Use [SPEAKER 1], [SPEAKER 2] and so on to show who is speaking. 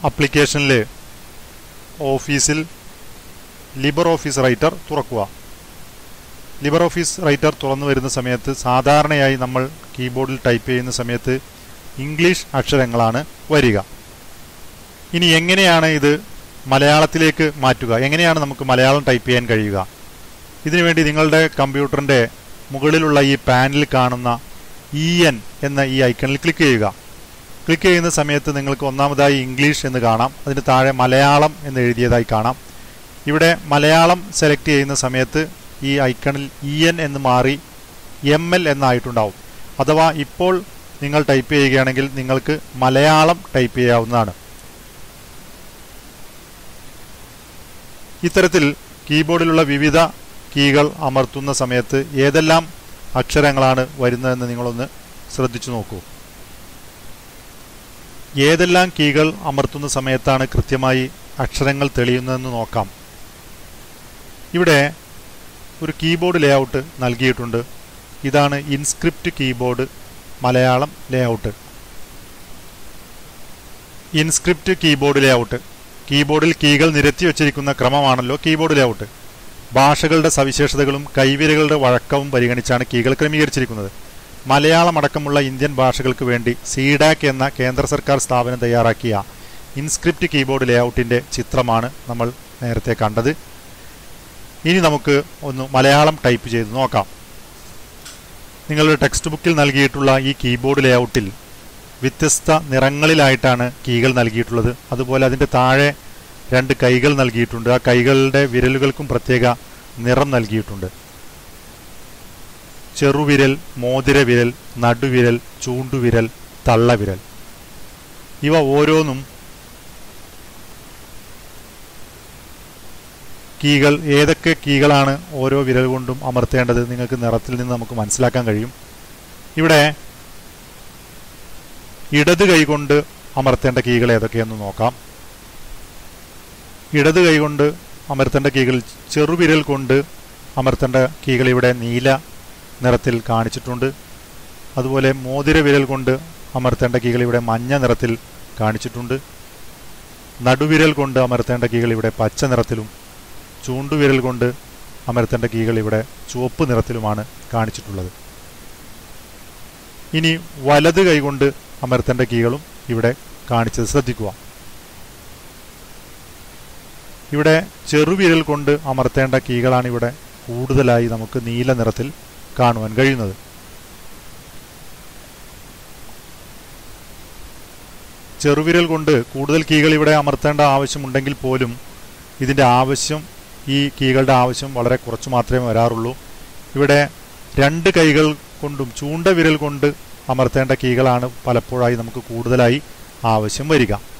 [SPEAKER 1] അപ്ലിക്കേഷനിൽ ഓഫീസിൽ Libre Office writer തുറക്കുക Libre Office writer തുറന്നു വരുന്ന സമയത്ത് സാധാരണയായി നമ്മൾ കീബോർഡിൽ ടൈപ്പ് ചെയ്യുന്ന സമയത്ത് ഇംഗ്ലീഷ് അക്ഷരങ്ങളാണ് വരിക ഇനി എങ്ങനെയാണ് ഇത് മലയാളത്തിലേക്ക് മാറ്റുക എങ്ങനെയാണ് നമുക്ക് മലയാളം ടൈപ്പ് ചെയ്യാൻ കഴിയുക ഇതിനുവേണ്ടി നിങ്ങളുടെ കമ്പ്യൂട്ടറിൻ്റെ മുകളിലുള്ള ഈ പാനലിൽ കാണുന്ന ഇ എൻ എന്ന ഈ ഐക്കണിൽ ക്ലിക്ക് ചെയ്യുക ക്ലിക്ക് ചെയ്യുന്ന സമയത്ത് നിങ്ങൾക്ക് ഒന്നാമതായി ഇംഗ്ലീഷ് എന്ന് കാണാം അതിന് താഴെ മലയാളം എന്ന് എഴുതിയതായി കാണാം ഇവിടെ മലയാളം സെലക്ട് ചെയ്യുന്ന സമയത്ത് ഈ ഐക്കണിൽ ഇ എൻ എന്ന് മാറി എം എൽ എന്നായിട്ടുണ്ടാവും അഥവാ ഇപ്പോൾ നിങ്ങൾ ടൈപ്പ് ചെയ്യുകയാണെങ്കിൽ നിങ്ങൾക്ക് മലയാളം ടൈപ്പ് ചെയ്യാവുന്നതാണ് ഇത്തരത്തിൽ കീബോർഡിലുള്ള വിവിധ കീകൾ അമർത്തുന്ന സമയത്ത് ഏതെല്ലാം അക്ഷരങ്ങളാണ് വരുന്നതെന്ന് നിങ്ങളൊന്ന് ശ്രദ്ധിച്ചു നോക്കൂ ഏതെല്ലാം കീകൾ അമർത്തുന്ന സമയത്താണ് കൃത്യമായി അക്ഷരങ്ങൾ തെളിയുന്നതെന്ന് നോക്കാം ഇവിടെ ഒരു കീബോർഡ് ലേഔട്ട് നൽകിയിട്ടുണ്ട് ഇതാണ് InScript keyboard Malayalam layout InScript keyboard layout കീബോർഡിൽ കീകൾ നിരത്തി വച്ചിരിക്കുന്ന ക്രമമാണല്ലോ കീബോർഡ് ലേഔട്ട് ഭാഷകളുടെ സവിശേഷതകളും കൈവിരകളുടെ വഴക്കവും പരിഗണിച്ചാണ് കീകൾ ക്രമീകരിച്ചിരിക്കുന്നത് മലയാളം അടക്കമുള്ള ഇന്ത്യൻ ഭാഷകൾക്ക് വേണ്ടി സീഡാക് എന്ന കേന്ദ്ര സർക്കാർ സ്ഥാപനം തയ്യാറാക്കിയ ഇൻസ്ക്രിപ്റ്റ് കീബോർഡ് ലേഔട്ടിൻ്റെ ചിത്രമാണ് നമ്മൾ നേരത്തെ കണ്ടത് ഇനി നമുക്ക് ഒന്ന് മലയാളം ടൈപ്പ് ചെയ്ത് നോക്കാം നിങ്ങളുടെ ടെക്സ്റ്റ് ബുക്കിൽ നൽകിയിട്ടുള്ള ഈ കീബോർഡ് ലേഔട്ടിൽ വ്യത്യസ്ത നിറങ്ങളിലായിട്ടാണ് കീകൾ നൽകിയിട്ടുള്ളത് അതുപോലെ അതിൻ്റെ താഴെ രണ്ട് കൈകൾ നൽകിയിട്ടുണ്ട് ആ കൈകളുടെ വിരലുകൾക്കും പ്രത്യേക നിറം നൽകിയിട്ടുണ്ട് ചെറുവിരൽ മോതിരവിരൽ നടുവിരൽ ചൂണ്ടുവിരൽ തള്ളവിരൽ ഇവ ഓരോന്നും കീകൾ ഏതൊക്കെ കീകളാണ് ഓരോ വിരൽ കൊണ്ടും അമർത്തേണ്ടത് നിങ്ങൾക്ക് നിറത്തിൽ നിന്ന് നമുക്ക് മനസ്സിലാക്കാൻ കഴിയും ഇവിടെ ഇടത് കൈകൊണ്ട് അമർത്തേണ്ട കീകൾ ഏതൊക്കെയെന്ന് നോക്കാം ഇടത് കൈകൊണ്ട് അമർത്തേണ്ട കീകൾ ചെറുവിരൽ കൊണ്ട് അമർത്തേണ്ട കീകൾ ഇവിടെ നീല നിറത്തിൽ കാണിച്ചിട്ടുണ്ട് അതുപോലെ മോതിര വിരൽ കൊണ്ട് അമർത്തേണ്ട കീകൾ ഇവിടെ മഞ്ഞ നിറത്തിൽ കാണിച്ചിട്ടുണ്ട് നടുവിരൽ കൊണ്ട് അമർത്തേണ്ട കീകൾ ഇവിടെ പച്ച നിറത്തിലും ചൂണ്ടുവിരൽ കൊണ്ട് അമർത്തേണ്ട കീകൾ ഇവിടെ ചുവപ്പ് നിറത്തിലുമാണ് കാണിച്ചിട്ടുള്ളത് ഇനി വലത് കൈകൊണ്ട് അമർത്തേണ്ട കീകളും ഇവിടെ കാണിച്ചത് ശ്രദ്ധിക്കുക ഇവിടെ ചെറുവിരൽ കൊണ്ട് അമർത്തേണ്ട കീകളാണ് ഇവിടെ കൂടുതലായി നമുക്ക് നീല നിറത്തിൽ കാണുവാൻ കഴിയുന്നത് ചെറുവിരൽ കൊണ്ട് കൂടുതൽ കീകൾ ഇവിടെ അമർത്തേണ്ട ആവശ്യമുണ്ടെങ്കിൽ പോലും ഇതിൻ്റെ ആവശ്യം ഈ കീകളുടെ ആവശ്യം വളരെ കുറച്ച് മാത്രമേ വരാറുള്ളൂ ഇവിടെ രണ്ട് കൈകൾ കൊണ്ടും ചൂണ്ട വിരൽ കൊണ്ട് അമർത്തേണ്ട കീകളാണ് പലപ്പോഴായി നമുക്ക് കൂടുതലായി ആവശ്യം വരിക